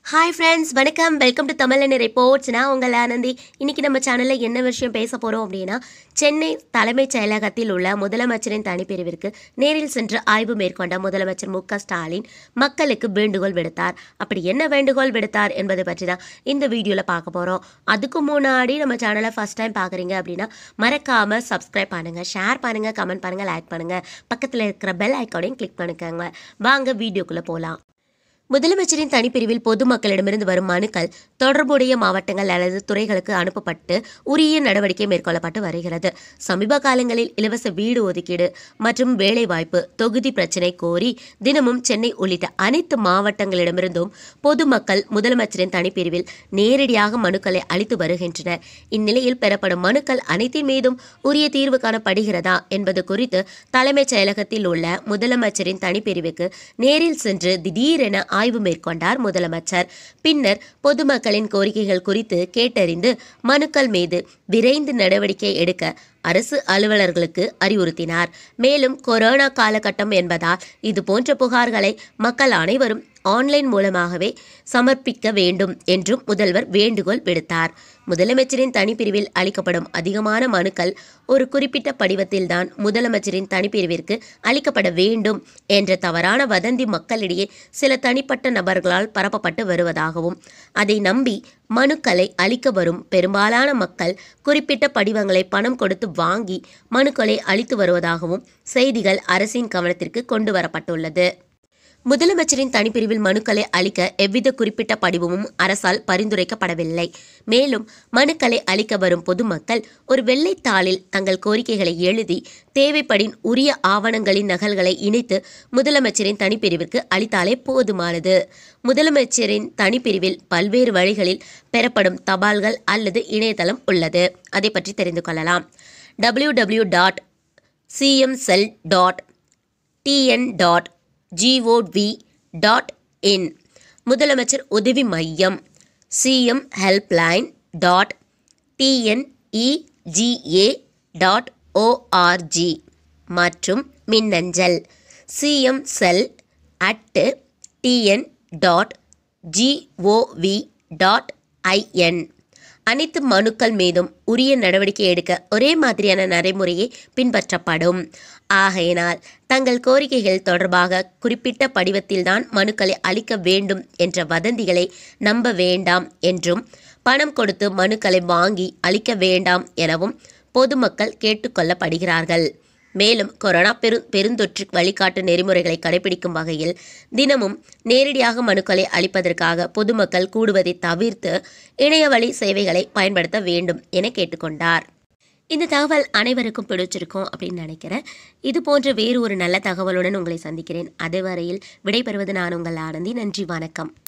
hi friends வணக்கம் welcome to Tamil reports நான் உங்கள் ஆனந்தி இன்னைக்கு நம்ம சேனலில் என்ன விஷயம் பேச போகிறோம் அப்படின்னா சென்னை தலைமைச் செயலகத்தில் உள்ள முதலமைச்சரின் தனிப்பிரிவிற்கு நேரில் சென்று ஆய்வு மேற்கொண்ட முதலமைச்சர் மு க ஸ்டாலின் மக்களுக்கு வேண்டுகோள் விடுத்தார் அப்படி என்ன வேண்டுகோள் விடுத்தார் என்பதை பற்றி தான் இந்த வீடியோவில் பார்க்க போகிறோம் அதுக்கு முன்னாடி நம்ம சேனலை ஃபஸ்ட் டைம் பார்க்குறீங்க அப்படின்னா மறக்காமல் சப்ஸ்கிரைப் பண்ணுங்கள் ஷேர் பண்ணுங்கள் கமெண்ட் பண்ணுங்கள் லைக் பண்ணுங்கள் பக்கத்தில் இருக்கிற பெல் ஐக்கானையும் கிளிக் பண்ணிக்கோங்க வாங்க வீடியோக்குள்ளே போகலாம் முதலமைச்சரின் தனிப்பிரிவில் பொதுமக்களிடமிருந்து வரும் மனுக்கள் தொடர்புடைய மாவட்டங்கள் அல்லது துறைகளுக்கு அனுப்பப்பட்டு உரிய நடவடிக்கை மேற்கொள்ளப்பட்டு வருகிறது சமீப காலங்களில் இலவச வீடு ஒதுக்கீடு மற்றும் வேலைவாய்ப்பு தொகுதி பிரச்சினை கோரி தினமும் சென்னை உள்ளிட்ட அனைத்து மாவட்டங்களிடமிருந்தும் பொதுமக்கள் முதலமைச்சரின் தனிப்பிரிவில் நேரடியாக மனுக்களை அளித்து வருகின்றனர் இந்நிலையில் பெறப்படும் மனுக்கள் அனைத்தின் மீதும் உரிய தீர்வு காணப்படுகிறதா என்பது குறித்து தலைமைச் செயலகத்தில் உள்ள முதலமைச்சரின் தனிப்பிரிவுக்கு நேரில் சென்று திடீரென ஆய்வு மேற்கொண்டார் முதலமைச்சர் பின்னர் பொதுமக்களின் கோரிக்கைகள் குறித்து கேட்டறிந்து மனுக்கள் மீது விரைந்து நடவடிக்கை எடுக்க அரசு அலுவலர்களுக்கு அறிவுறுத்தினார் மேலும் கொரோனா காலகட்டம் என்பதால் இது போன்ற புகார்களை மக்கள் அனைவரும் ஆன்லைன் மூலமாகவே சமர்ப்பிக்க வேண்டும் என்றும் முதல்வர் வேண்டுகோள் விடுத்தார் முதலமைச்சரின் தனிப்பிரிவில் அளிக்கப்படும் அதிகமான மனுக்கள் ஒரு குறிப்பிட்ட படிவத்தில்தான் முதலமைச்சரின் தனிப்பிரிவிற்கு அளிக்கப்பட வேண்டும் என்ற தவறான வதந்தி மக்களிடையே சில தனிப்பட்ட நபர்களால் பரப்பப்பட்டு வருவதாகவும் அதை நம்பி மனுக்களை அளிக்க வரும் பெரும்பாலான மக்கள் குறிப்பிட்ட படிவங்களை பணம் கொடுத்து வாங்கி மனுக்களை அளித்து வருவதாகவும் செய்திகள் அரசின் கவனத்திற்கு கொண்டு வரப்பட்டுள்ளது முதலமைச்சரின் தனிப்பிரிவில் மனுக்களை அளிக்க எவ்வித குறிப்பிட்ட படிவமும் அரசால் பரிந்துரைக்கப்படவில்லை மேலும் மனுக்களை அளிக்க வரும் பொதுமக்கள் ஒரு வெள்ளைத்தாளில் தங்கள் கோரிக்கைகளை எழுதி தேவைப்படின் உரிய ஆவணங்களின் நகல்களை இணைத்து முதலமைச்சரின் தனிப்பிரிவிற்கு அளித்தாலே போதுமானது முதலமைச்சரின் தனிப்பிரிவில் பல்வேறு வழிகளில் பெறப்படும் தபால்கள் அல்லது இணையதளம் உள்ளது அதை பற்றி தெரிந்து கொள்ளலாம் W W dot CM cell dot TN dot GOV dot in முதலமைச்சர் உதவி மையம் CM helpline dot TNEGA dot ORG மற்றும் மின்னஞ்சல் CM cell at TN dot GOV dot IN அனைத்து மனுக்கள் மீதும் உரிய நடவடிக்கை எடுக்க ஒரே மாதிரியான நடைமுறையே பின்பற்றப்படும் ஆகையினால் தங்கள் கோரிக்கைகள் தொடர்பாக குறிப்பிட்ட படிவத்தில்தான் மனுக்களை அளிக்க வேண்டும் என்ற வதந்திகளை நம்ப வேண்டாம் என்றும் பணம் கொடுத்து மனுக்களை வாங்கி அளிக்க வேண்டாம் எனவும் பொதுமக்கள் கேட்டுக்கொள்ளப்படுகிறார்கள் மேலும் கொரோனா பெரு பெருந்தொற்று வழிகாட்டு நெறிமுறைகளை கடைபிடிக்கும் வகையில் தினமும் நேரடியாக மனுக்களை அளிப்பதற்காக பொதுமக்கள் கூடுவதை தவிர்த்து இணையவழி சேவைகளை பயன்படுத்த வேண்டும் என கேட்டுக்கொண்டார் இந்த தகவல் அனைவருக்கும் பிடிச்சிருக்கும் அப்படின்னு நினைக்கிறேன் இது போன்ற வேறு ஒரு நல்ல தகவலுடன் உங்களை சந்திக்கிறேன் அதுவரையில் விடைபெறுவது நான் உங்கள் ஆனந்தி நன்றி வணக்கம்